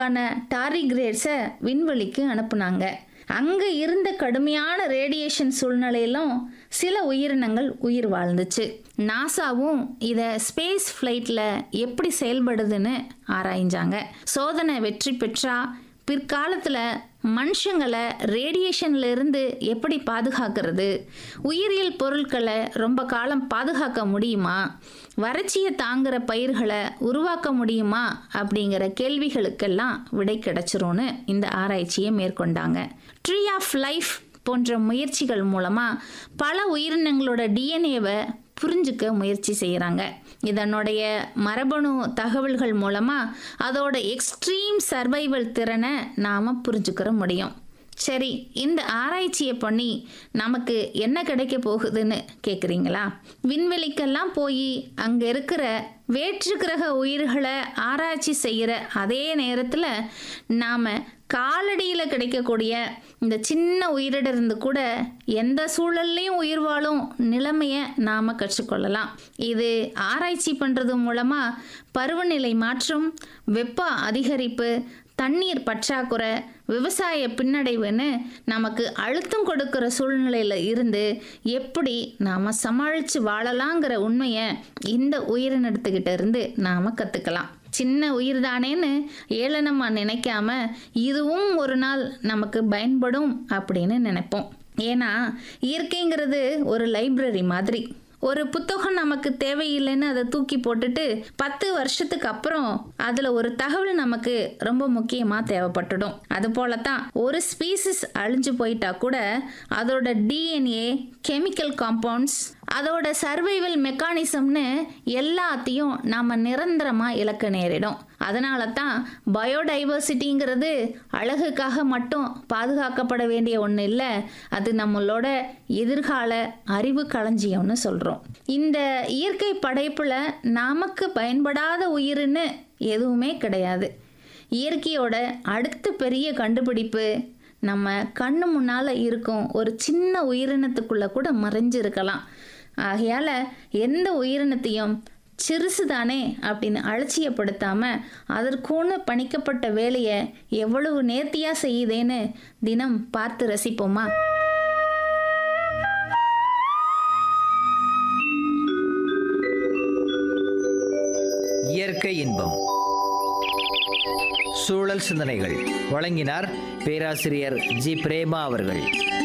ஆன டாரிகிரேட்ஸை விண்வெளிக்கு அனுப்புனாங்க அங்கே இருந்த கடுமையான ரேடியேஷன் சூழ்நிலையிலும் சில உயிரினங்கள் உயிர் வாழ்ந்துச்சு நாசாவும் இதை ஸ்பேஸ் ஃப்ளைட்டில் எப்படி செயல்படுதுன்னு ஆராய்ஞ்சாங்க சோதனை வெற்றி பெற்றா பிற்காலத்தில் மனுஷங்களை ரேடியேஷன்ல இருந்து எப்படி பாதுகாக்கிறது உயிரியல் பொருட்களை ரொம்ப காலம் பாதுகாக்க முடியுமா வறட்சியை தாங்குற பயிர்களை உருவாக்க முடியுமா அப்படிங்கிற கேள்விகளுக்கெல்லாம் விடை கிடைச்சிரும்னு இந்த ஆராய்ச்சியை மேற்கொண்டாங்க ட்ரீ ஆஃப் லைஃப் போன்ற முயற்சிகள் மூலமாக பல உயிரினங்களோட டிஎன்ஏவை புரிஞ்சுக்க முயற்சி செய்கிறாங்க இதனுடைய மரபணு தகவல்கள் மூலமாக அதோட எக்ஸ்ட்ரீம் சர்வைவல் திறனை நாம் புரிஞ்சுக்கிற முடியும் சரி இந்த ஆராய்ச்சியை பண்ணி நமக்கு என்ன கிடைக்க போகுதுன்னு கேட்குறீங்களா விண்வெளிக்கெல்லாம் போய் அங்கே இருக்கிற வேற்று கிரக உயிர்களை ஆராய்ச்சி செய்கிற அதே நேரத்தில் நாம் காலடியில் கிடைக்கக்கூடிய இந்த சின்ன உயிரிடருந்து கூட எந்த சூழல்லையும் உயிர் வாழும் நிலைமையை நாம் கற்றுக்கொள்ளலாம் இது ஆராய்ச்சி பண்ணுறது மூலமாக பருவநிலை மாற்றம் வெப்ப அதிகரிப்பு தண்ணீர் பற்றாக்குறை விவசாய பின்னடைவுன்னு நமக்கு அழுத்தம் கொடுக்கிற சூழ்நிலையில் இருந்து எப்படி நாம் சமாளித்து வாழலாங்கிற உண்மையை இந்த உயிரினத்துக்கிட்ட இருந்து நாம் கற்றுக்கலாம் சின்ன உயிர் தானேன்னு ஏளனமாக நினைக்காம இதுவும் ஒரு நாள் நமக்கு பயன்படும் அப்படின்னு நினைப்போம் ஏன்னா இயற்கைங்கிறது ஒரு லைப்ரரி மாதிரி ஒரு புத்தகம் நமக்கு தேவையில்லைன்னு அதை தூக்கி போட்டுட்டு பத்து வருஷத்துக்கு அப்புறம் அதில் ஒரு தகவல் நமக்கு ரொம்ப முக்கியமாக தேவைப்பட்டுடும் அது போல தான் ஒரு ஸ்பீசிஸ் அழிஞ்சு போயிட்டா கூட அதோட டிஎன்ஏ கெமிக்கல் காம்பவுண்ட்ஸ் அதோட சர்வைவல் மெக்கானிசம்னு எல்லாத்தையும் நாம் நிரந்தரமாக இழக்க நேரிடும் அதனால தான் பயோடைவர்சிட்டிங்கிறது அழகுக்காக மட்டும் பாதுகாக்கப்பட வேண்டிய ஒன்று இல்லை அது நம்மளோட எதிர்கால அறிவு களஞ்சியம்னு சொல்கிறோம் இந்த இயற்கை படைப்பில் நமக்கு பயன்படாத உயிர்னு எதுவுமே கிடையாது இயற்கையோட அடுத்த பெரிய கண்டுபிடிப்பு நம்ம கண்ணு முன்னால் இருக்கும் ஒரு சின்ன உயிரினத்துக்குள்ளே கூட மறைஞ்சிருக்கலாம் ஆகையால் எந்த உயிரினத்தையும் சிறுசு தானே அப்படின்னு அலட்சியப்படுத்தாமல் அதற்குன்னு பணிக்கப்பட்ட வேலையை எவ்வளவு நேர்த்தியாக செய்யுதேன்னு தினம் பார்த்து ரசிப்போமா இயற்கை இன்பம் சூழல் சிந்தனைகள் வழங்கினார் பேராசிரியர் ஜி பிரேமா அவர்கள்